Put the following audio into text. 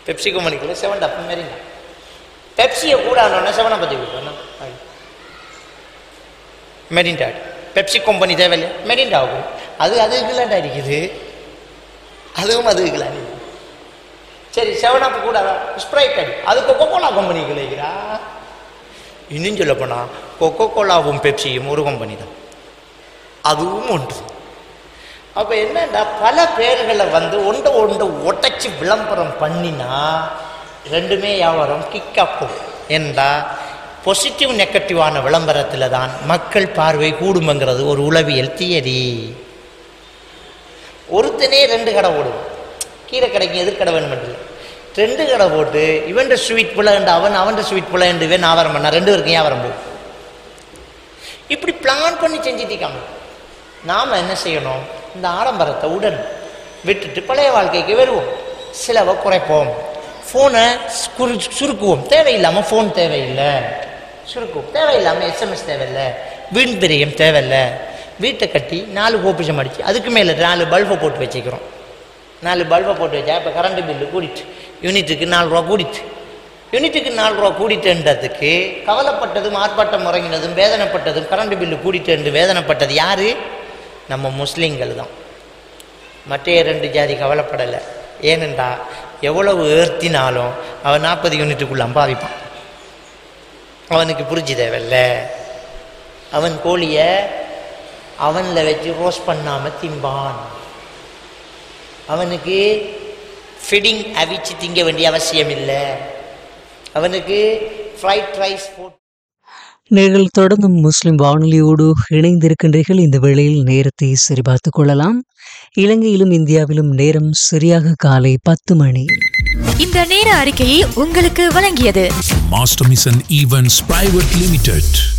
Pepsi கம்பெனிக்குள்ள seven அப் மெரிண்டா பெப்சியை கூட ஆனோன்னா செவனை பற்றி கொடுப்போம் மெரிண்டா பெப்சி கம்பெனி தேவையில்லை மெரிண்டாவுக்கு அது அதுக்குலாண்டா இருக்குது அதுவும் அதுக்குலாம் இருக்குது சரி செவன் அப் கூட ஸ்ப்ரைட் அடி அது கொக்கோ கோலா கம்பெனிக்கு வைக்கிறா இன்னும் சொல்ல போனால் கொக்கோ கோலாவும் பெப்சியும் ஒரு கம்பெனி தான் அதுவும் ஒன்று அப்போ என்னடா பல பேர்களை வந்து ஒன்றை ஒன்றை ஒட்டச்சி விளம்பரம் பண்ணினா ரெண்டுமே வியாபாரம் கிக்கப் போகும் ஏன்டா பொசிட்டிவ் நெகட்டிவான விளம்பரத்தில் தான் மக்கள் பார்வை கூடுமங்கிறது ஒரு உளவியல் தியரி ஒருத்தனே ரெண்டு கடை ஓடுவான் கீரை கடைக்கு எதிர்கடை வேணுமென்று ரெண்டு கடை போட்டு இவன்ட ஸ்வீட் புலண்டு அவன் அவன்ட ஸ்வீட் புலண்டு வேணும் ஆவாரம் பண்ணா ரெண்டு பேருக்கும் வியாபாரம் போகும் இப்படி பிளான் பண்ணி செஞ்சுட்டிருக்காங்க நாம் என்ன செய்யணும் இந்த ஆடம்பரத்தை உடன் விட்டுட்டு பழைய வாழ்க்கைக்கு வருவோம் செலவை குறைப்போம் ஃபோனை குறு சுருக்குவோம் தேவையில்லாமல் ஃபோன் தேவையில்லை சுருக்குவோம் தேவையில்லாமல் எஸ்எம்எஸ் தேவையில்லை வீண் பிரியம் தேவையில்லை வீட்டை கட்டி நாலு கோபிஷம் அடிச்சு அதுக்கு மேலே நாலு பல்பை போட்டு வச்சுக்கிறோம் நாலு பல்பை போட்டு வச்சா இப்போ கரண்ட் பில்லு கூடிட்டு யூனிட்டுக்கு நாலு ரூபா கூடிட்டு யூனிட்டுக்கு நாலு ரூபா கூடிட்டுன்றதுக்கு கவலைப்பட்டதும் ஆர்ப்பாட்டம் முறங்கினதும் வேதனைப்பட்டதும் கரண்ட் பில்லு கூடிட்டு வேதனைப்பட்டது யாரு நம்ம முஸ்லீம்கள் தான் மற்ற ரெண்டு ஜாதி கவலைப்படலை ஏனென்றா எவ்வளவு ஏர்த்தினாலும் அவன் நாற்பது யூனிட்டுக்குள்ள அம்பாவிப்பான் அவனுக்கு புரிஞ்சு தேவையில்ல அவன் கோழியை அவனில் வச்சு ரோஸ்ட் பண்ணாமல் திம்பான் அவனுக்கு ஃபிடிங் அவிச்சு திங்க வேண்டிய அவசியம் இல்லை அவனுக்கு ஃப்ரைட் ரைஸ் போட்டு நீங்கள் தொடர்ந்தும் முஸ்லிம் வானொலியோடு இணைந்திருக்கின்றீர்கள் இந்த வேளையில் நேரத்தை சரிபார்த்துக் கொள்ளலாம் இலங்கையிலும் இந்தியாவிலும் நேரம் சரியாக காலை பத்து மணி இந்த நேர அறிக்கையை உங்களுக்கு வழங்கியது Master Mission Events Private Limited.